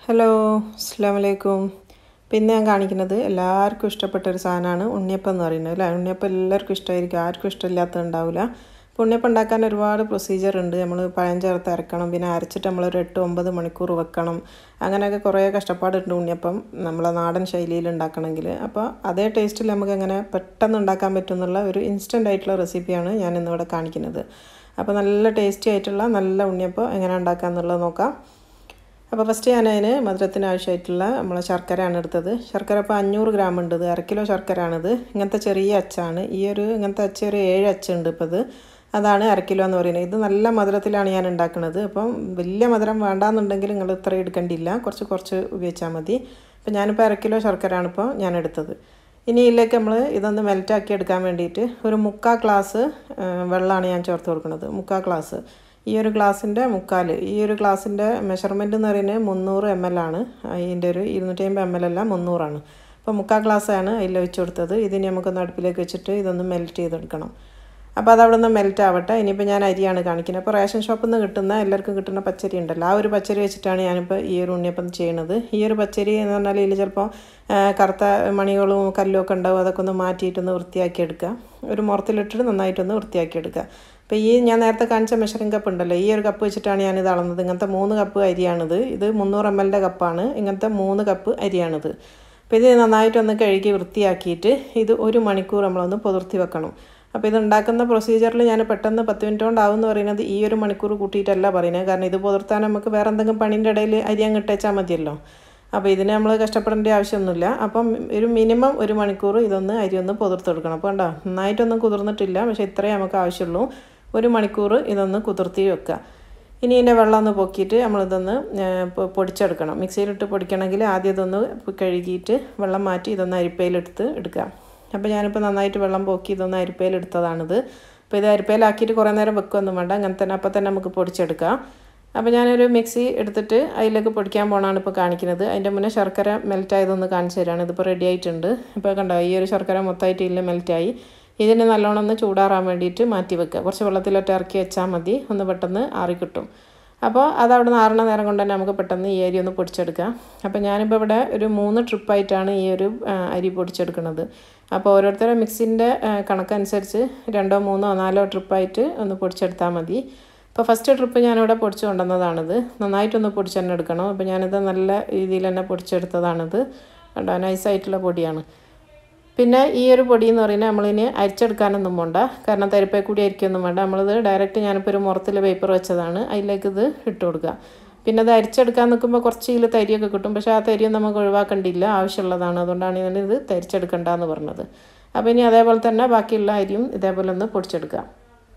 hello അസ്സാം വലൈക്കും പിന്നെ ഞാൻ കാണിക്കുന്നത് എല്ലാവർക്കും ഇഷ്ടപ്പെട്ട ഒരു സാധനമാണ് ഉണ്ണിയപ്പം എന്ന് പറയുന്നത് അല്ലേ ഉണ്ണിയപ്പം എല്ലാവർക്കും ഇഷ്ടമായിരിക്കും ആർക്കും ഇഷ്ടമില്ലാത്തത് ഉണ്ടാവില്ല അപ്പോൾ ഉണ്ണിയപ്പം ഉണ്ടാക്കാൻ ഒരുപാട് പ്രൊസീജിയർ ഉണ്ട് നമ്മൾ പഴം ചേർത്ത് അരക്കണം പിന്നെ അരച്ചിട്ട് നമ്മളൊരു എട്ട് ഒമ്പത് മണിക്കൂർ വെക്കണം അങ്ങനെയൊക്കെ കുറേ കഷ്ടപ്പാടുണ്ട് ഉണ്ണിയപ്പം നമ്മളെ നാടൻ ശൈലിയിൽ ഉണ്ടാക്കണമെങ്കിൽ അപ്പോൾ അതേ ടേസ്റ്റിൽ നമുക്ക് എങ്ങനെ പെട്ടെന്ന് ഉണ്ടാക്കാൻ പറ്റും എന്നുള്ള ഒരു ഇൻസ്റ്റൻ്റ് ആയിട്ടുള്ള റെസിപ്പിയാണ് ഞാൻ ഇന്നിവിടെ കാണിക്കുന്നത് അപ്പോൾ നല്ല ടേസ്റ്റി ആയിട്ടുള്ള നല്ല ഉണ്ണിയപ്പം എങ്ങനെ ഉണ്ടാക്കുക എന്നുള്ളത് നോക്കാം അപ്പോൾ ഫസ്റ്റ് ഞാൻ അതിന് മധുരത്തിന് ആവശ്യമായിട്ടുള്ള നമ്മളെ ശർക്കരയാണ് എടുത്തത് ശർക്കര ഇപ്പോൾ അഞ്ഞൂറ് ഗ്രാം ഉണ്ട് ഇത് അര കിലോ ശർക്കരയാണിത് ഇങ്ങനത്തെ ചെറിയ അച്ചാണ് ഈ ഒരു ഇങ്ങനത്തെ അച്ച ഒരു ഏഴ് അച്ചുണ്ട് ഇപ്പോൾ ഇത് അതാണ് അര കിലോ എന്ന് പറയുന്നത് ഇത് നല്ല മധുരത്തിലാണ് ഞാൻ ഉണ്ടാക്കുന്നത് അപ്പം വലിയ മധുരം വേണ്ടാന്നുണ്ടെങ്കിൽ നിങ്ങൾ ഇത്ര എടുക്കേണ്ടിയില്ല കുറച്ച് കുറച്ച് ഉപയോഗിച്ചാൽ മതി അപ്പോൾ ഞാനിപ്പോൾ അര കിലോ ശർക്കരയാണ് ഇപ്പോൾ ഞാൻ എടുത്തത് ഇനി ഇതിലേക്ക് നമ്മൾ ഇതൊന്ന് മെൽറ്റാക്കി എടുക്കാൻ വേണ്ടിയിട്ട് ഒരു മുക്കാൽ ഗ്ലാസ് വെള്ളമാണ് ഞാൻ ചേർത്ത് കൊടുക്കുന്നത് മുക്കാൽ ഗ്ലാസ് ഈ ഒരു ഗ്ലാസിൻ്റെ മുക്കാൽ ഈ ഒരു ഗ്ലാസിൻ്റെ മെഷർമെൻറ്റ് എന്ന് പറയുന്നത് മുന്നൂറ് എം എൽ ആണ് അതിൻ്റെ ഒരു ഇരുന്നൂറ്റി അമ്പത് എം എൽ അല്ല മുന്നൂറാണ് അപ്പോൾ മുക്കാൽ ഗ്ലാസ്സാണ് അതിൽ ഒഴിച്ച് കൊടുത്തത് ഇതിന് നമുക്കൊന്ന് അടുപ്പിലേക്ക് വെച്ചിട്ട് ഇതൊന്ന് മെൽറ്റ് ചെയ്തെടുക്കണം അപ്പോൾ അത് അവിടെ നിന്ന് മെൽറ്റ് ആവട്ടെ ഇനിയിപ്പോൾ ഞാൻ അരിയാണ് കാണിക്കുന്നത് അപ്പോൾ റേഷൻ ഷോപ്പിൽ നിന്ന് കിട്ടുന്ന എല്ലാവർക്കും കിട്ടുന്ന പച്ചരി ഉണ്ടല്ലോ ആ ഒരു പച്ചരി വെച്ചിട്ടാണ് ഞാനിപ്പോൾ ഈ ഒരു ഉണ്ണിയപ്പം ചെയ്യുന്നത് ഈ ഒരു പച്ചരി എന്ന് പറഞ്ഞാൽ ഇതിൽ ചിലപ്പോൾ കറുത്ത മണികളും കല്ലും ഒക്കെ ഉണ്ടാവും അതൊക്കെ ഒന്ന് മാറ്റിയിട്ടൊന്ന് വൃത്തിയാക്കി എടുക്കുക ഒരു മുറത്തിലിട്ടിട്ട് നന്നായിട്ടൊന്ന് വൃത്തിയാക്കി എടുക്കുക അപ്പോൾ ഈ ഞാൻ നേരത്തെ കാണിച്ച മെഷറിംഗ് കപ്പ് ഉണ്ടല്ലോ ഈ ഒരു കപ്പ് വെച്ചിട്ടാണ് ഞാനിത് അളന്നത് ഇങ്ങനത്തെ മൂന്ന് കപ്പ് അരിയാണിത് ഇത് മുന്നൂറ് എം എല്ലിൻ്റെ കപ്പാണ് ഇങ്ങനത്തെ മൂന്ന് കപ്പ് അരിയാണിത് അപ്പോൾ ഇത് നന്നായിട്ടൊന്ന് കഴുകി വൃത്തിയാക്കിയിട്ട് ഇത് ഒരു മണിക്കൂർ നമ്മളൊന്ന് പുതിർത്തി വെക്കണം അപ്പോൾ ഇത് ഉണ്ടാക്കുന്ന പ്രൊസീജിയറിൽ ഞാൻ പെട്ടെന്ന് പത്ത് മിനിറ്റ് കൊണ്ടാവും എന്ന് പറയുന്നത് ഈ ഒരു മണിക്കൂർ കൂട്ടിയിട്ടല്ല പറയുന്നത് കാരണം ഇത് പുതിർത്താൻ നമുക്ക് വേറെ എന്തെങ്കിലും പണീൻ്റെ ഇടയിൽ അരി അങ്ങ് ഇട്ടേച്ചാൽ മതിയല്ലോ അപ്പോൾ ഇതിന് നമ്മൾ കഷ്ടപ്പെടേണ്ട ആവശ്യമൊന്നുമില്ല അപ്പം ഒരു മിനിമം ഒരു മണിക്കൂർ ഇതൊന്ന് അരി ഒന്ന് പുതിർത്തെടുക്കണം അപ്പോൾ കണ്ടോ നന്നായിട്ടൊന്നും കുതിർന്നിട്ടില്ല പക്ഷേ ഇത്രയേ നമുക്ക് ആവശ്യമുള്ളൂ ഒരു മണിക്കൂർ ഇതൊന്ന് കുതിർത്തി വെക്കുക ഇനി ഇതിൻ്റെ വെള്ളം ഒന്ന് പൊക്കിയിട്ട് നമ്മളിതൊന്ന് പൊടിച്ചെടുക്കണം മിക്സിയിലിട്ട് പൊടിക്കണമെങ്കിൽ ആദ്യം ഇതൊന്ന് കഴുകിയിട്ട് വെള്ളം മാറ്റി ഇതൊന്ന് അരിപ്പയിലെടുത്ത് എടുക്കുക അപ്പോൾ ഞാനിപ്പോൾ നന്നായിട്ട് വെള്ളം പോക്കി ഇതൊന്ന് അരിപ്പയിലെടുത്തതാണിത് അപ്പോൾ ഇത് അരിപ്പയിലാക്കിയിട്ട് കുറേ നേരം വെക്കുകയൊന്നും വേണ്ട അങ്ങനെ തന്നെ അപ്പോൾ തന്നെ നമുക്ക് പൊടിച്ചെടുക്കാം അപ്പോൾ ഞാനൊരു മിക്സി എടുത്തിട്ട് അതിലേക്ക് പൊടിക്കാൻ പോകണമാണ് ഇപ്പോൾ കാണിക്കുന്നത് അതിൻ്റെ മുന്നേ ശർക്കര മെൽറ്റായതൊന്ന് കാണിച്ചു തരാണ് ഇതിപ്പോൾ റെഡി ആയിട്ടുണ്ട് ഇപ്പോൾ കണ്ടോ ഈ ഒരു ശർക്കര മൊത്തമായിട്ട് ഇല്ല മെൽറ്റായി ഇതിന് നല്ലോണം ഒന്ന് ചൂടാറാൻ വേണ്ടിയിട്ട് മാറ്റി വെക്കുക കുറച്ച് വെള്ളത്തിലിട്ട് ഇറക്കി വെച്ചാൽ മതി ഒന്ന് പെട്ടെന്ന് ആറി കിട്ടും അപ്പോൾ അതവിടെ നിന്ന് ആറണ നേരം കൊണ്ട് തന്നെ നമുക്ക് പെട്ടെന്ന് ഈ അരി ഒന്ന് പൊടിച്ചെടുക്കാം അപ്പോൾ ഞാനിപ്പോൾ ഇവിടെ ഒരു മൂന്ന് ട്രിപ്പായിട്ടാണ് ഈ ഒരു അരി പൊടിച്ചെടുക്കുന്നത് അപ്പോൾ ഓരോരുത്തരുടെ മിക്സിൻ്റെ കണക്കനുസരിച്ച് രണ്ടോ മൂന്നോ നാലോ ട്രിപ്പായിട്ട് ഒന്ന് പൊടിച്ചെടുത്താൽ മതി അപ്പോൾ ഫസ്റ്റ് ട്രിപ്പ് ഞാനിവിടെ പൊടിച്ച് കൊണ്ടുവന്നതാണിത് നന്നായിട്ടൊന്ന് പൊടിച്ച് തന്നെ എടുക്കണം അപ്പോൾ ഞാനിത് നല്ല രീതിയിൽ തന്നെ പൊടിച്ചെടുത്തതാണിത് കണ്ടോ നൈസായിട്ടുള്ള പൊടിയാണ് പിന്നെ ഈ ഒരു പൊടി എന്ന് പറയുന്നത് നമ്മളിനി അരിച്ചെടുക്കാനൊന്നും വേണ്ട കാരണം തരിപ്പേ കൂടി അരിക്കൊന്നും വേണ്ട നമ്മളിത് ഡയറക്റ്റ് ഞാനിപ്പോൾ ഒരു മുറത്തിൽ പേപ്പർ വെച്ചതാണ് അതിലേക്ക് ഇത് ഇട്ട് കൊടുക്കുക പിന്നെ അത് അരിച്ചെടുക്കാൻ നിൽക്കുമ്പോൾ കുറച്ച് ഇതിൽ തരിയൊക്കെ കിട്ടും പക്ഷേ ആ തരിയൊന്നും നമുക്ക് ഒഴിവാക്കേണ്ടിയില്ല ആവശ്യമുള്ളതാണ് അതുകൊണ്ടാണ് ഞാൻ ഇത് തരിച്ചെടുക്കണ്ടെന്ന് പറഞ്ഞത് അപ്പോൾ ഇനി അതേപോലെ തന്നെ ബാക്കിയുള്ള അരിയും ഇതേപോലെ ഒന്ന് പൊടിച്ചെടുക്കാം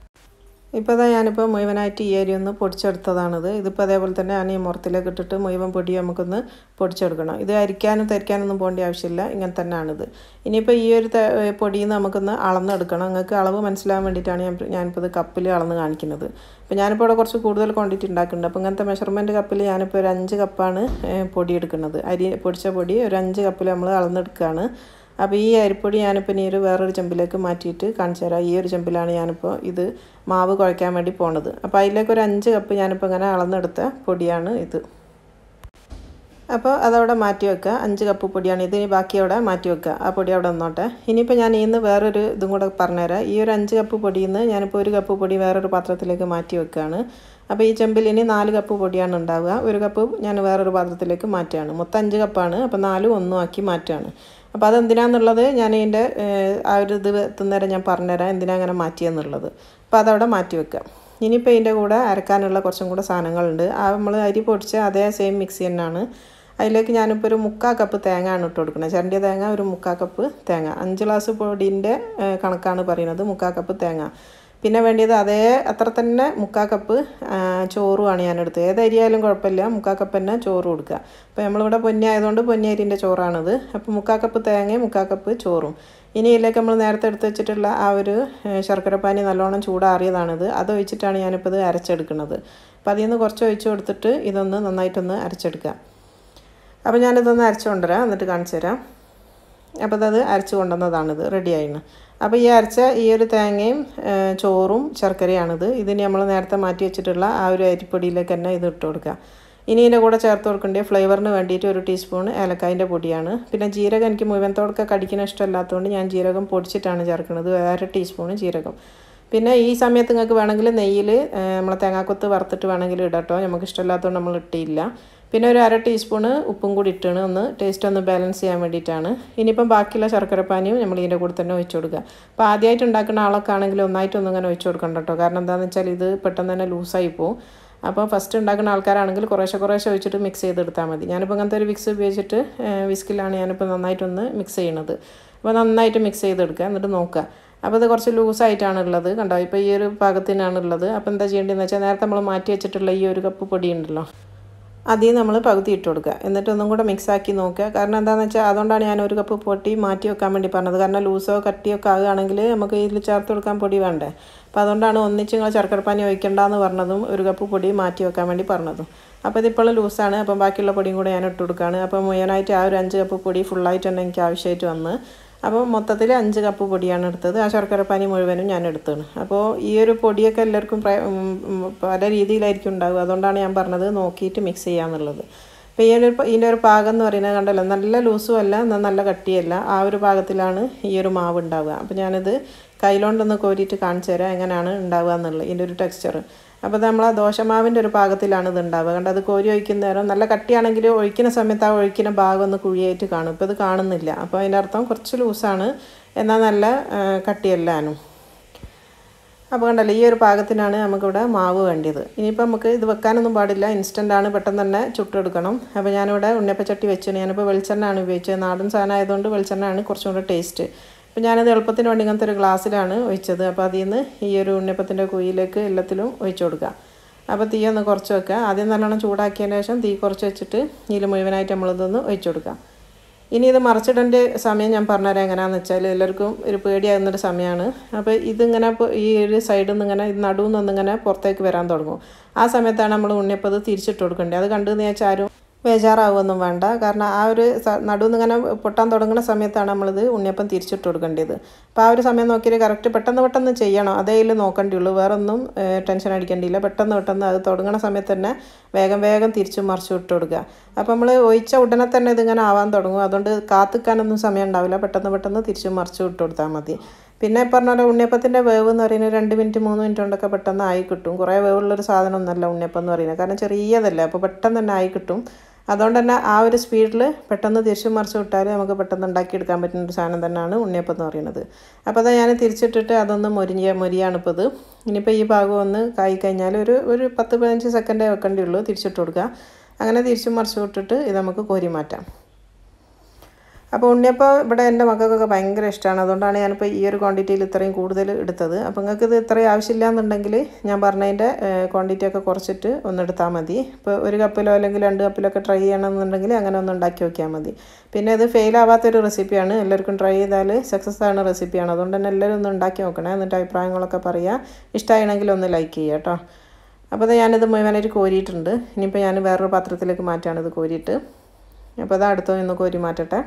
ഇപ്പോൾ അതാ ഞാനിപ്പോൾ മുഴുവനായിട്ട് ഈ അരി ഒന്ന് പൊടിച്ചെടുത്തതാണിത് ഇതിപ്പോൾ അതേപോലെ തന്നെ ഞാൻ ഈ മുറത്തിലേക്ക് ഇട്ടിട്ട് മുഴുവൻ പൊടി നമുക്കൊന്ന് പൊടിച്ചെടുക്കണം ഇത് അരിക്കാനും തരിക്കാനൊന്നും പോകേണ്ട ആവശ്യമില്ല ഇങ്ങനെ തന്നെയാണിത് ഇനിയിപ്പോൾ ഈ ഒരു പൊടിയിൽ നിന്ന് നമുക്കൊന്ന് അളന്നെടുക്കണം നിങ്ങൾക്ക് അളവ് മനസ്സിലാകാൻ വേണ്ടിയിട്ടാണ് ഞാൻ ഞാനിപ്പോൾ ഇത് കപ്പിൽ അളന്ന് കാണിക്കുന്നത് അപ്പോൾ ഞാനിപ്പോൾ ഇവിടെ കുറച്ച് കൂടുതൽ ക്വാണ്ടിറ്റി ഉണ്ടാക്കുന്നുണ്ട് അപ്പോൾ ഇങ്ങനത്തെ മെഷർമെൻറ്റ് കപ്പിൽ ഞാനിപ്പോൾ ഒരു അഞ്ച് കപ്പാണ് പൊടി എടുക്കുന്നത് അരി പൊടിച്ച പൊടി ഒരു അഞ്ച് കപ്പിൽ നമ്മൾ അളന്നെടുക്കുകയാണ് അപ്പോൾ ഈ അരിപ്പൊടി ഞാനിപ്പോൾ ഇനി ഒരു വേറൊരു ചെമ്പിലേക്ക് മാറ്റിയിട്ട് കാണിച്ചു തരാം ഈ ഒരു ചെമ്പിലാണ് ഞാനിപ്പോൾ ഇത് മാവ് കുഴയ്ക്കാൻ വേണ്ടി പോണത് അപ്പോൾ അതിലേക്ക് ഒരു അഞ്ച് കപ്പ് ഞാനിപ്പോൾ ഇങ്ങനെ അളന്നെടുത്ത പൊടിയാണ് ഇത് അപ്പോൾ അതവിടെ മാറ്റി വെക്കുക അഞ്ച് കപ്പ് പൊടിയാണ് ഇത് ബാക്കി അവിടെ മാറ്റി വെക്കുക ആ പൊടി അവിടെ നിന്നോട്ടെ ഇനിയിപ്പോൾ ഞാൻ ഇന്ന് വേറൊരു ഇതും കൂടെ പറഞ്ഞുതരാം ഈ ഒരു അഞ്ച് കപ്പ് പൊടിയിൽ നിന്ന് ഞാനിപ്പോൾ ഒരു കപ്പ് പൊടി വേറൊരു പാത്രത്തിലേക്ക് മാറ്റി വെക്കുകയാണ് അപ്പോൾ ഈ ചെമ്പിൽ ഇനി നാല് കപ്പ് പൊടിയാണ് ഉണ്ടാവുക ഒരു കപ്പ് ഞാൻ വേറൊരു പാത്രത്തിലേക്ക് മാറ്റുകയാണ് മൊത്തം അഞ്ച് കപ്പാണ് അപ്പോൾ നാലും ഒന്നും ആക്കി മാറ്റുകയാണ് അപ്പോൾ അതെന്തിനാന്നുള്ളത് ഞാൻ ഇതിൻ്റെ ആ ഒരു ഇത് എത്തുന്നേരം ഞാൻ പറഞ്ഞുതരാം എന്തിനാ അങ്ങനെ മാറ്റിയെന്നുള്ളത് അപ്പോൾ അതവിടെ മാറ്റി വെക്കുക ഇനിയിപ്പോൾ ഇതിൻ്റെ കൂടെ അരക്കാനുള്ള കുറച്ചും കൂടെ സാധനങ്ങളുണ്ട് ആ നമ്മൾ അരി പൊടിച്ച അതേ സെയിം മിക്സി തന്നെയാണ് അതിലേക്ക് ഞാനിപ്പോൾ ഒരു മുക്കാൽ കപ്പ് തേങ്ങ ആണ് ഇട്ട് കൊടുക്കുന്നത് ചിരണ്ടിയ തേങ്ങ ഒരു മുക്കാൽ കപ്പ് തേങ്ങ അഞ്ച് ഗ്ലാസ് പൊടിൻ്റെ കണക്കാണ് പറയുന്നത് മുക്കാൽ കപ്പ് തേങ്ങ പിന്നെ വേണ്ടിയത് അതേ അത്ര തന്നെ മുക്കാൽ കപ്പ് ചോറുമാണ് ഞാൻ എടുത്തത് ഏത് അരിയായാലും കുഴപ്പമില്ല മുക്കാൽ കപ്പ് തന്നെ ചോറ് കൊടുക്കുക അപ്പോൾ നമ്മളിവിടെ പൊന്നി ആയതുകൊണ്ട് പൊന്നി അരിൻ്റെ ചോറാണിത് അപ്പോൾ മുക്കാൽ കപ്പ് തേങ്ങയും മുക്കാൽ കപ്പ് ചോറും ഇനി ഇതിലേക്ക് നമ്മൾ നേരത്തെ എടുത്ത് വെച്ചിട്ടുള്ള ആ ഒരു ശർക്കരപ്പാനി നല്ലോണം ചൂടാറിയതാണിത് അത് ഒഴിച്ചിട്ടാണ് ഞാനിപ്പോൾ ഇത് അരച്ചെടുക്കുന്നത് അപ്പോൾ അതിൽ നിന്ന് കുറച്ച് ഒഴിച്ച് കൊടുത്തിട്ട് ഇതൊന്ന് നന്നായിട്ടൊന്ന് അരച്ചെടുക്കുക അപ്പോൾ ഞാനിതൊന്ന് അരച്ചു കൊണ്ടുവരാം എന്നിട്ട് കാണിച്ചു തരാം അപ്പോൾ അത് അരച്ച് കൊണ്ടുവന്നതാണിത് റെഡിയായിന് അപ്പോൾ ഈ അരച്ച ഈ ഒരു തേങ്ങയും ചോറും ശർക്കരയാണിത് ഇതിന് നമ്മൾ നേരത്തെ മാറ്റി വെച്ചിട്ടുള്ള ആ ഒരു അരിപ്പൊടിയിലേക്ക് തന്നെ ഇത് ഇട്ട് കൊടുക്കുക ഇനി ഇതിൻ്റെ കൂടെ ചേർത്ത് കൊടുക്കേണ്ട ഫ്ലേവറിന് വേണ്ടിയിട്ട് ഒരു ടീസ്പൂൺ ഏലക്കായൻ്റെ പൊടിയാണ് പിന്നെ ജീരകം എനിക്ക് മുഴുവനത്തോടൊക്കെ കടിക്കുന്ന ഇഷ്ടമല്ലാത്തതുകൊണ്ട് ഞാൻ ജീരകം പൊടിച്ചിട്ടാണ് ചേർക്കുന്നത് അര ടീസ്പൂൺ ജീരകം പിന്നെ ഈ സമയത്ത് നിങ്ങൾക്ക് വേണമെങ്കിൽ നെയ്യിൽ നമ്മളെ തേങ്ങാക്കൊത്ത് വറുത്തിട്ട് വേണമെങ്കിൽ ഇടട്ടോ നമുക്ക് ഇഷ്ടമില്ലാത്തതുകൊണ്ട് നമ്മൾ ഇട്ടില്ല പിന്നെ ഒരു അര ടീസ്പൂണ് ഉപ്പും കൂടി ഇട്ടാണ് ഒന്ന് ടേസ്റ്റ് ഒന്ന് ബാലൻസ് ചെയ്യാൻ വേണ്ടിയിട്ടാണ് ഇനിയിപ്പം ബാക്കിയുള്ള ശർക്കരപ്പാനിയും നമ്മൾ ഇതിൻ്റെ കൂടെ തന്നെ ഒഴിച്ചു കൊടുക്കുക അപ്പോൾ ആദ്യമായിട്ട് ഉണ്ടാക്കുന്ന ആളൊക്കെ ആണെങ്കിൽ ഒന്നായിട്ടൊന്നും ഇങ്ങനെ ഒഴിച്ചു കൊടുക്കണ്ട കേട്ടോ കാരണം എന്താണെന്ന് വെച്ചാൽ ഇത് പെട്ടെന്ന് തന്നെ ലൂസായി പോകും അപ്പോൾ ഫസ്റ്റ് ഉണ്ടാക്കുന്ന ആൾക്കാരാണെങ്കിൽ കുറേശ്ശെ കുറേശ്ശെ ഒഴിച്ചിട്ട് മിക്സ് ചെയ്തെടുത്താൽ മതി ഞാനിപ്പോൾ അങ്ങനത്തെ ഒരു വിക്സ് ഉപയോഗിച്ചിട്ട് വിസ്കിലാണ് ഞാനിപ്പോൾ നന്നായിട്ടൊന്ന് മിക്സ് ചെയ്യണത് അപ്പോൾ നന്നായിട്ട് മിക്സ് ചെയ്തെടുക്കുക എന്നിട്ട് നോക്കുക അപ്പോൾ ഇത് കുറച്ച് ലൂസായിട്ടാണ് ഉള്ളത് കണ്ടോ ഇപ്പോൾ ഈ ഒരു പാകത്തിനാണ് ഉള്ളത് അപ്പോൾ എന്താ ചെയ്യേണ്ടതെന്ന് വെച്ചാൽ നേരത്തെ നമ്മൾ മാറ്റി വെച്ചിട്ടുള്ള ഈ ഒരു കപ്പ് പൊടി ഉണ്ടല്ലോ അതിൽ നമ്മൾ പകുതി ഇട്ട് കൊടുക്കുക എന്നിട്ട് ഒന്നും കൂടെ മിക്സ് ആക്കി നോക്കുക കാരണം എന്താണെന്ന് വെച്ചാൽ അതുകൊണ്ടാണ് ഞാൻ ഒരു കപ്പ് പൊട്ടി മാറ്റി വെക്കാൻ വേണ്ടി പറഞ്ഞത് കാരണം ലൂസോ കട്ടിയോ ഒക്കെ ആകുകയാണെങ്കിൽ നമുക്ക് ഇതിൽ ചേർത്ത് കൊടുക്കാൻ പൊടി വേണ്ടേ അപ്പോൾ അതുകൊണ്ടാണ് ഒന്നിച്ച് നിങ്ങൾ ശർക്കരപ്പാനി ഒഴിക്കണ്ടെന്ന് പറഞ്ഞതും ഒരു കപ്പ് പൊടി മാറ്റി വെക്കാൻ വേണ്ടി പറഞ്ഞതും അപ്പോൾ ഇതിപ്പോൾ ലൂസാണ് അപ്പം ബാക്കിയുള്ള പൊടിയും കൂടെ ഞാൻ ഇട്ട് കൊടുക്കുകയാണ് അപ്പോൾ മുഴുവനായിട്ട് ആ ഒരു അഞ്ച് കപ്പ് പൊടി ഫുള്ളായിട്ട് തന്നെ എനിക്ക് ആവശ്യമായിട്ട് വന്ന് അപ്പോൾ മൊത്തത്തിൽ അഞ്ച് കപ്പ് പൊടിയാണ് എടുത്തത് ആ ശർക്കരപ്പാനി മുഴുവനും ഞാൻ എടുത്തതാണ് അപ്പോൾ ഈ ഒരു പൊടിയൊക്കെ എല്ലാവർക്കും പല രീതിയിലായിരിക്കും ഉണ്ടാവുക അതുകൊണ്ടാണ് ഞാൻ പറഞ്ഞത് നോക്കിയിട്ട് മിക്സ് ചെയ്യാന്നുള്ളത് അപ്പോൾ ഈ ഒരു ഇതിൻ്റെ ഒരു പാകം എന്ന് പറയുന്നത് കണ്ടല്ലോ നല്ല ലൂസും അല്ല എന്നാൽ നല്ല കട്ടിയല്ല ആ ഒരു പാകത്തിലാണ് ഈ ഒരു മാവ് ഉണ്ടാവുക അപ്പോൾ ഞാനിത് കയ്യിലോണ്ടൊന്ന് കോരിയിട്ട് കാണിച്ചു തരാം എങ്ങനെയാണ് ഉണ്ടാവുക എന്നുള്ളത് ഇതിൻ്റെ ഒരു ടെക്സ്ചർ അപ്പോൾ നമ്മൾ ആ ദോശമാവിൻ്റെ ഒരു പാകത്തിലാണ് ഇത് ഉണ്ടാവുക കണ്ട് അത് കോരി ഒഴിക്കുന്ന നേരം നല്ല കട്ടിയാണെങ്കിൽ ഒഴിക്കുന്ന സമയത്ത് ആ ഒഴിക്കുന്ന ഭാഗം ഒന്ന് കുഴിയായിട്ട് കാണും ഇപ്പോൾ ഇത് കാണുന്നില്ല അപ്പോൾ അതിൻ്റെ അർത്ഥം കുറച്ച് ലൂസാണ് എന്നാൽ നല്ല കട്ടിയല്ലാനും അപ്പോൾ കണ്ടല്ലോ ഈ ഒരു പാകത്തിനാണ് നമുക്കിവിടെ മാവ് വേണ്ടിയത് ഇനിയിപ്പോൾ നമുക്ക് ഇത് വെക്കാനൊന്നും പാടില്ല ഇൻസ്റ്റൻ്റ് ആണ് പെട്ടെന്ന് തന്നെ ചുട്ടെടുക്കണം അപ്പോൾ ഞാനിവിടെ ഉണ്ണിയപ്പച്ചട്ടി വെച്ചു ഞാനിപ്പോൾ വെളിച്ചെണ്ണയാണ് ഉപയോഗിച്ചത് നാടൻ സാധനം ആയതുകൊണ്ട് വെളിച്ചെണ്ണയാണ് കുറച്ചും കൂടെ ടേസ്റ്റ് അപ്പോൾ ഞാനത് എളുപ്പത്തിന് വേണ്ടി ഇങ്ങനത്തെ ഒരു ഗ്ലാസ്സിലാണ് ഒഴിച്ചത് അപ്പോൾ അതിൽ നിന്ന് ഈ ഒരു ഉണ്ണിയപ്പത്തിൻ്റെ കുഴിയിലേക്ക് എല്ലാത്തിലും ഒഴിച്ചു കൊടുക്കുക അപ്പോൾ തീ ഒന്ന് കുറച്ച് വെക്കുക ആദ്യം നല്ലോണം ചൂടാക്കിയതിന് ശേഷം തീ കുറച്ച് വെച്ചിട്ട് ഇതിൽ മുഴുവനായിട്ട് നമ്മളിതൊന്ന് ഒഴിച്ചു കൊടുക്കുക ഇനി ഇത് മറിച്ചിടേണ്ട സമയം ഞാൻ പറഞ്ഞുതരാം എങ്ങനെയാണെന്ന് വെച്ചാൽ എല്ലാവർക്കും ഒരു പേടിയാകുന്നൊരു സമയമാണ് അപ്പോൾ ഇതിങ്ങനെ ഈ ഒരു സൈഡിൽ നിന്ന് ഇങ്ങനെ നടുവിൽ നിന്നിങ്ങനെ പുറത്തേക്ക് വരാൻ തുടങ്ങും ആ സമയത്താണ് നമ്മൾ ഉണ്ണിയപ്പത് തിരിച്ചിട്ട് കൊടുക്കേണ്ടത് അത് കണ്ടു വെച്ചാൽ ആരും ബേജാറാവുമൊന്നും വേണ്ട കാരണം ആ ഒരു നടുന്ന് ഇങ്ങനെ പൊട്ടാൻ തുടങ്ങുന്ന സമയത്താണ് നമ്മളിത് ഉണ്ണിയപ്പം തിരിച്ചിട്ട് കൊടുക്കേണ്ടത് അപ്പോൾ ആ ഒരു സമയം നോക്കിയിട്ട് കറക്റ്റ് പെട്ടെന്ന് പെട്ടെന്ന് ചെയ്യണം അതേ ഇതിൽ നോക്കേണ്ടിയുള്ളൂ വേറെ ഒന്നും ടെൻഷൻ അടിക്കേണ്ടിയില്ല പെട്ടെന്ന് പെട്ടെന്ന് അത് തുടങ്ങുന്ന സമയത്ത് തന്നെ വേഗം വേഗം തിരിച്ചും മറിച്ചും ഇട്ട് കൊടുക്കുക അപ്പോൾ നമ്മൾ ഒഴിച്ച ഉടനെ തന്നെ ഇതിങ്ങനെ ആവാൻ തുടങ്ങും അതുകൊണ്ട് കാത്തിക്കാനൊന്നും സമയം ഉണ്ടാവില്ല പെട്ടെന്ന് പെട്ടെന്ന് തിരിച്ചും മറിച്ചും ഇട്ട് കൊടുത്താൽ മതി പിന്നെ പറഞ്ഞ പോലെ ഉണ്ണിയപ്പത്തിൻ്റെ വേവ് എന്ന് പറയുന്നത് രണ്ട് മിനിറ്റ് മൂന്ന് മിനിറ്റ് കൊണ്ടൊക്കെ പെട്ടെന്ന് ആയി കിട്ടും കുറേ വേവുള്ളൊരു സാധനമൊന്നുമല്ല ഉണ്ണിയപ്പം എന്ന് പറയുന്നത് കാരണം ചെറിയതല്ലേ അപ്പോൾ പെട്ടെന്ന് തന്നെ ആയി കിട്ടും അതുകൊണ്ട് തന്നെ ആ ഒരു സ്പീഡിൽ പെട്ടെന്ന് തിരിച്ചു മറിച്ച് വിട്ടാൽ നമുക്ക് പെട്ടെന്ന് ഉണ്ടാക്കിയെടുക്കാൻ പറ്റുന്ന ഒരു സാധനം തന്നെയാണ് ഉണ്ണിയപ്പം എന്ന് പറയുന്നത് അപ്പോൾ അത് ഞാൻ തിരിച്ചിട്ടിട്ട് അതൊന്ന് മൊരിഞ്ഞ മൊരിയാണ് ഇപ്പോൾ ഇത് ഇനിയിപ്പോൾ ഈ ഭാഗം ഒന്ന് കായി കഴിഞ്ഞാൽ ഒരു ഒരു പത്ത് പതിനഞ്ച് സെക്കൻഡേ വെക്കേണ്ടി ഉള്ളൂ തിരിച്ചിട്ട് കൊടുക്കുക അങ്ങനെ തിരിച്ചു മറിച്ച് വിട്ടിട്ട് ഇത് നമുക്ക് കോരി മാറ്റാം അപ്പോൾ ഉണ്ണിയപ്പം ഇവിടെ എൻ്റെ മക്കൾക്കൊക്കെ ഭയങ്കര ഇഷ്ടമാണ് അതുകൊണ്ടാണ് ഞാനിപ്പോൾ ഈ ഒരു ക്വാണ്ടിറ്റിയിൽ ഇത്രയും കൂടുതൽ എടുത്തത് അപ്പോൾ നിങ്ങൾക്ക് ഇത് ഇത്രയും ആവശ്യമില്ല എന്നുണ്ടെങ്കിൽ ഞാൻ പറഞ്ഞതിൻ്റെ ക്വാണ്ടിറ്റി ഒക്കെ കുറച്ചിട്ട് ഒന്ന് എടുത്താൽ മതി ഇപ്പോൾ ഒരു കപ്പിലോ അല്ലെങ്കിൽ രണ്ട് കപ്പിലോ ഒക്കെ ട്രൈ ചെയ്യണമെന്നുണ്ടെങ്കിൽ അങ്ങനെ ഒന്ന് ഉണ്ടാക്കി നോക്കിയാൽ മതി പിന്നെ ഇത് ഫെയിൽ ആവാത്തൊരു റെസിപ്പിയാണ് എല്ലാവർക്കും ട്രൈ ചെയ്താൽ സക്സസ് ആവുന്ന റെസിപ്പിയാണ് അതുകൊണ്ട് തന്നെ എല്ലാവരും ഒന്ന് ഉണ്ടാക്കി നോക്കണേ എന്നിട്ട് അഭിപ്രായങ്ങളൊക്കെ പറയുക ഇഷ്ടമാണെങ്കിൽ ഒന്ന് ലൈക്ക് ചെയ്യുക കേട്ടോ അപ്പോൾ അത് ഞാനിത് മുഴുവനായിട്ട് കോരിയിട്ടുണ്ട് ഇനിയിപ്പോൾ ഞാൻ വേറൊരു പാത്രത്തിലേക്ക് മാറ്റാണ് ഇത് കോരിയിട്ട് അപ്പോൾ അത് അടുത്തൊന്ന് ഒന്ന് കോരി മാറ്റട്ടെ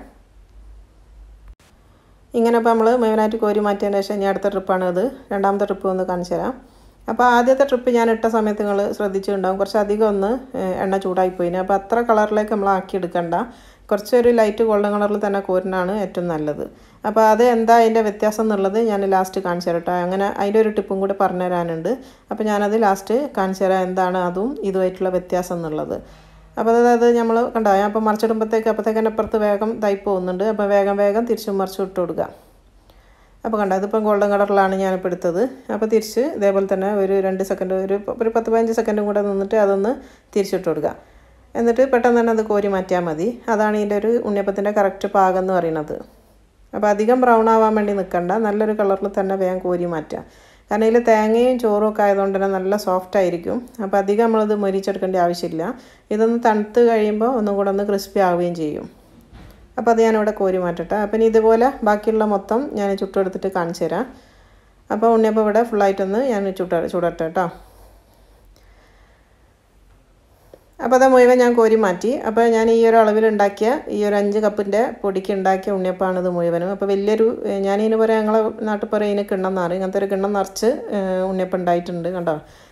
ഇങ്ങനെ ഇപ്പോൾ നമ്മൾ മുഴുവനായിട്ട് കോരി മാറ്റിയതിന് ശേഷം ഇനി അടുത്ത ട്രിപ്പാണ് അത് രണ്ടാമത്തെ ട്രിപ്പ് ഒന്ന് കാണിച്ചു തരാം അപ്പോൾ ആദ്യത്തെ ട്രിപ്പ് ഞാൻ ഇട്ട സമയത്ത് നിങ്ങൾ ശ്രദ്ധിച്ചിട്ടുണ്ടാകും കുറച്ച് അധികം ഒന്ന് എണ്ണ ചൂടായിപ്പോയിന് അപ്പോൾ അത്ര കളറിലേക്ക് നമ്മൾ ആക്കി എടുക്കണ്ട കുറച്ചൊരു ലൈറ്റ് ഗോൾഡൻ കളറിൽ തന്നെ കോരിനാണ് ഏറ്റവും നല്ലത് അപ്പോൾ അത് എന്താ അതിൻ്റെ വ്യത്യാസം എന്നുള്ളത് ഞാൻ ലാസ്റ്റ് കാണിച്ചു തരാം കേട്ടോ അങ്ങനെ അതിൻ്റെ ഒരു ടിപ്പും കൂടി പറഞ്ഞു തരാനുണ്ട് അപ്പോൾ ഞാനത് ലാസ്റ്റ് കാണിച്ചു തരാം എന്താണ് അതും ഇതുമായിട്ടുള്ള വ്യത്യാസം എന്നുള്ളത് അപ്പോൾ അതായത് നമ്മൾ കണ്ടോ ഞാൻ അപ്പോൾ മറിച്ചിടുമ്പോഴത്തേക്ക് അപ്പോഴത്തേക്ക് തന്നെ അപ്പുറത്ത് വേഗം ഇതായി പോകുന്നുണ്ട് അപ്പോൾ വേഗം വേഗം തിരിച്ചും മറിച്ചും ഇട്ട് കൊടുക്കുക അപ്പോൾ കണ്ടോ ഇതിപ്പം ഗോൾഡൻ കളറിലാണ് ഞാനിപ്പോൾ എടുത്തത് അപ്പോൾ തിരിച്ച് ഇതേപോലെ തന്നെ ഒരു രണ്ട് സെക്കൻഡ് ഒരു ഒരു പത്ത് പതിനഞ്ച് സെക്കൻഡും കൂടെ നിന്നിട്ട് അതൊന്ന് തിരിച്ചിട്ട് കൊടുക്കുക എന്നിട്ട് പെട്ടെന്ന് തന്നെ അത് കോരി മാറ്റിയാൽ മതി അതാണ് ഇതിൻ്റെ ഒരു ഉണ്ണിയപ്പത്തിൻ്റെ കറക്റ്റ് പാകം എന്ന് പറയുന്നത് അപ്പോൾ അധികം ബ്രൗൺ ആവാൻ വേണ്ടി നിൽക്കണ്ട നല്ലൊരു കളറിൽ തന്നെ വേഗം കോരി മാറ്റുക കാരണം ഇതിൽ തേങ്ങയും ചോറും ഒക്കെ ആയതുകൊണ്ട് തന്നെ നല്ല സോഫ്റ്റ് ആയിരിക്കും അപ്പോൾ അധികം നമ്മളത് മൊരിച്ചെടുക്കേണ്ട ആവശ്യമില്ല ഇതൊന്ന് തണുത്ത് കഴിയുമ്പോൾ ഒന്നും കൂടെ ഒന്ന് ക്രിസ്പി ആവുകയും ചെയ്യും അപ്പോൾ അത് ഞാനിവിടെ കോരി മാറ്റട്ടെ അപ്പം ഇനി ഇതുപോലെ ബാക്കിയുള്ള മൊത്തം ഞാൻ ചുട്ടെടുത്തിട്ട് കാണിച്ചു തരാം അപ്പോൾ ഉണ്ണിയപ്പം ഇവിടെ ഫുള്ളായിട്ടൊന്ന് ഞാൻ ചുട്ട ചുടട്ടെ കേട്ടോ അപ്പോൾ അത് മുഴുവൻ ഞാൻ കോരി മാറ്റി അപ്പോൾ ഞാൻ ഈ ഒരു അളവിൽ ഉണ്ടാക്കിയ ഈ ഒരു അഞ്ച് കപ്പിൻ്റെ പൊടിക്ക് ഉണ്ടാക്കിയ ഉണ്ണിയപ്പമാണിത് മുഴുവനും അപ്പോൾ വലിയൊരു ഞാനിതിന് പറയാം ഞങ്ങളെ നാട്ടിൽ പറയാം ഇതിന് കിണ്ണം നിറയും ഇങ്ങനത്തെ ഒരു കിണ്ണം നിറച്ച് ഉണ്ണിയപ്പം ഉണ്ടായിട്ടുണ്ട് കണ്ടോ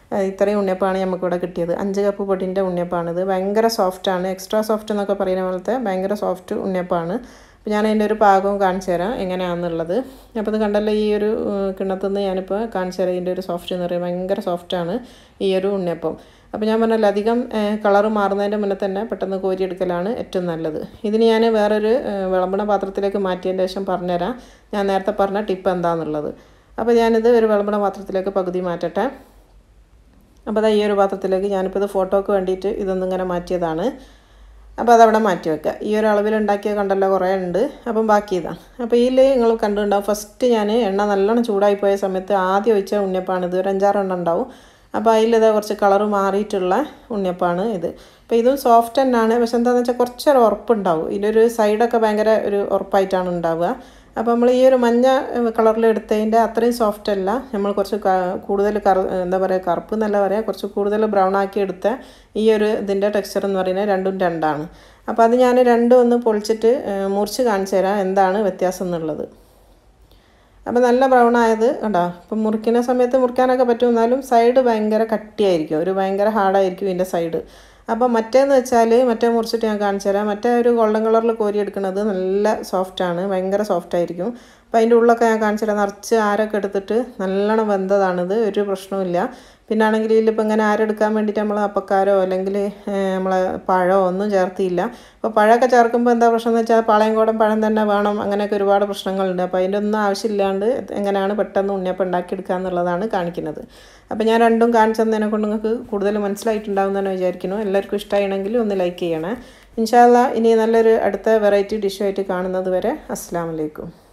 ഏഹ് ഇത്രയും ഉണ്ണിയപ്പമാണ് നമുക്കിവിടെ കിട്ടിയത് അഞ്ച് കപ്പ് പൊടിൻ്റെ ഉണ്ണിയപ്പാണിത് ഭയങ്കര സോഫ്റ്റാണ് എക്സ്ട്രാ സോഫ്റ്റ് എന്നൊക്കെ പറയുന്ന പോലത്തെ ഭയങ്കര സോഫ്റ്റ് ഉണ്ണിയപ്പമാണ് അപ്പോൾ ഞാൻ അതിൻ്റെ ഒരു പാകവും കാണിച്ചു തരാം എങ്ങനെയാണെന്നുള്ളത് അപ്പോൾ ഇത് കണ്ടല്ലോ ഈ ഒരു ഏഹ് കിണ്ണത്തുനിന്ന് ഞാനിപ്പോൾ കാണിച്ചു തരാം ഇതിൻ്റെ ഒരു സോഫ്റ്റ് എന്ന് പറയുന്നത് ഭയങ്കര സോഫ്റ്റാണ് ഈ ഒരു ഉണ്ണിയപ്പം അപ്പോൾ ഞാൻ പറഞ്ഞല്ലോ അധികം കളറ് മാറുന്നതിൻ്റെ മുന്നേ തന്നെ പെട്ടെന്ന് കോരിയെടുക്കലാണ് ഏറ്റവും നല്ലത് ഇതിന് ഞാൻ വേറൊരു ഏഹ് വിളമ്പണ പാത്രത്തിലേക്ക് മാറ്റിയതിൻ്റെ ശേഷം പറഞ്ഞുതരാം ഞാൻ നേരത്തെ പറഞ്ഞ ടിപ്പ് എന്താണെന്നുള്ളത് അപ്പോൾ ഞാനിത് ഒരു വിളമ്പണ പാത്രത്തിലേക്ക് പകുതി മാറ്റട്ടെ അപ്പോൾ അതാ ഈ ഒരു പാത്രത്തിലേക്ക് ഞാനിപ്പോൾ ഇത് ഫോട്ടോക്ക് വേണ്ടിയിട്ട് ഇതൊന്നും ഇങ്ങനെ മാറ്റിയതാണ് അപ്പോൾ അതവിടെ മാറ്റി വെക്കുക ഈ ഒരു അളവിൽ ഉണ്ടാക്കിയത് കണ്ടല്ലോ കുറേ ഉണ്ട് അപ്പം ബാക്കി ഇതാണ് അപ്പോൾ ഇതിൽ നിങ്ങൾ കണ്ടിട്ടുണ്ടാവും ഫസ്റ്റ് ഞാൻ എണ്ണ നല്ലോണം ചൂടായി പോയ സമയത്ത് ആദ്യം ഒഴിച്ച ഉണ്ണിയപ്പാണ് ഇത് ഒരു അഞ്ചാറെണ്ണം ഉണ്ടാവും അപ്പോൾ അതിലിത് കുറച്ച് കളറ് മാറിയിട്ടുള്ള ഉണ്ണിയപ്പാണ് ഇത് അപ്പോൾ ഇതും സോഫ്റ്റ് തന്നെയാണ് പക്ഷെ എന്താണെന്ന് വെച്ചാൽ കുറച്ചൊരു ഉറപ്പുണ്ടാവും ഇതിലൊരു സൈഡൊക്കെ ഭയങ്കര ഒരു ഉറപ്പായിട്ടാണ് ഉണ്ടാവുക അപ്പോൾ നമ്മൾ ഈ ഒരു മഞ്ഞ കളറിൽ എടുത്തതിൻ്റെ അത്രയും സോഫ്റ്റ് അല്ല നമ്മൾ കുറച്ച് ക- കൂടുതൽ കറു എന്താ പറയുക കറുപ്പ് എന്നല്ല പറയുക കുറച്ച് കൂടുതൽ ബ്രൗൺ ആക്കി എടുത്ത ഈ ഒരു ഇതിൻ്റെ ടെക്സ്ചർ എന്ന് പറയുന്നത് രണ്ടും രണ്ടാണ് അപ്പോൾ അത് ഞാൻ രണ്ടും ഒന്ന് പൊളിച്ചിട്ട് ഏഹ്, മുറിച്ച് കാണിച്ചു തരാം എന്താണ് വ്യത്യാസം എന്നുള്ളത് അപ്പോൾ നല്ല ബ്രൗൺ ആയത് കണ്ടോ ഇപ്പം മുറിക്കുന്ന സമയത്ത് മുറിക്കാനൊക്കെ പറ്റും എന്നാലും സൈഡ് ഭയങ്കര കട്ടിയായിരിക്കും ഒരു ഭയങ്കര ഹാർഡായിരിക്കും ഇതിൻ്റെ സൈഡ് അപ്പം മറ്റേന്ന് വെച്ചാൽ മറ്റേ മുറിച്ചിട്ട് ഞാൻ കാണിച്ചു തരാം മറ്റേ ഒരു ഗോൾഡൻ കളറിൽ കോരിയെടുക്കുന്നത് നല്ല സോഫ്റ്റാണ് ഭയങ്കര സോഫ്റ്റ് ആയിരിക്കും അപ്പോൾ അതിൻ്റെ ഉള്ളൊക്കെ ഞാൻ കാണിച്ചു തരാം നിറച്ച് ആരൊക്കെ എടുത്തിട്ട് നല്ലോണം വെന്തതാണിത് ഒരു പ്രശ്നവുമില്ല പിന്നെ ആണെങ്കിൽ ഇതിലിപ്പോൾ ഇങ്ങനെ ആരെടുക്കാൻ വേണ്ടിയിട്ട് നമ്മൾ അപ്പക്കാരോ അല്ലെങ്കിൽ നമ്മളെ പഴമോ ഒന്നും ചേർത്തിയില്ല അപ്പോൾ പഴമൊക്കെ ചേർക്കുമ്പോൾ എന്താ പ്രശ്നം എന്ന് വെച്ചാൽ പാളയംകോടൻ പഴം തന്നെ വേണം അങ്ങനെയൊക്കെ ഒരുപാട് പ്രശ്നങ്ങളുണ്ട് അപ്പോൾ അതിൻ്റെ ഒന്നും ആവശ്യമില്ലാണ്ട് എങ്ങനെയാണ് പെട്ടെന്ന് ഉണ്ണിയപ്പം ഉണ്ടാക്കിയെടുക്കുക എന്നുള്ളതാണ് കാണിക്കുന്നത് അപ്പോൾ ഞാൻ രണ്ടും കാണിച്ചു തന്നതിനെ കൊണ്ട് നിങ്ങൾക്ക് കൂടുതൽ മനസ്സിലായിട്ടുണ്ടാവും എന്ന് തന്നെ വിചാരിക്കുന്നു എല്ലാവർക്കും ഇഷ്ടമാണെങ്കിൽ ഒന്ന് ലൈക്ക് ചെയ്യണേ ഇൻഷാല്ല ഇനി നല്ലൊരു അടുത്ത വെറൈറ്റി ഡിഷുമായിട്ട് കാണുന്നത് വരെ അസ്സാം വലൈക്കും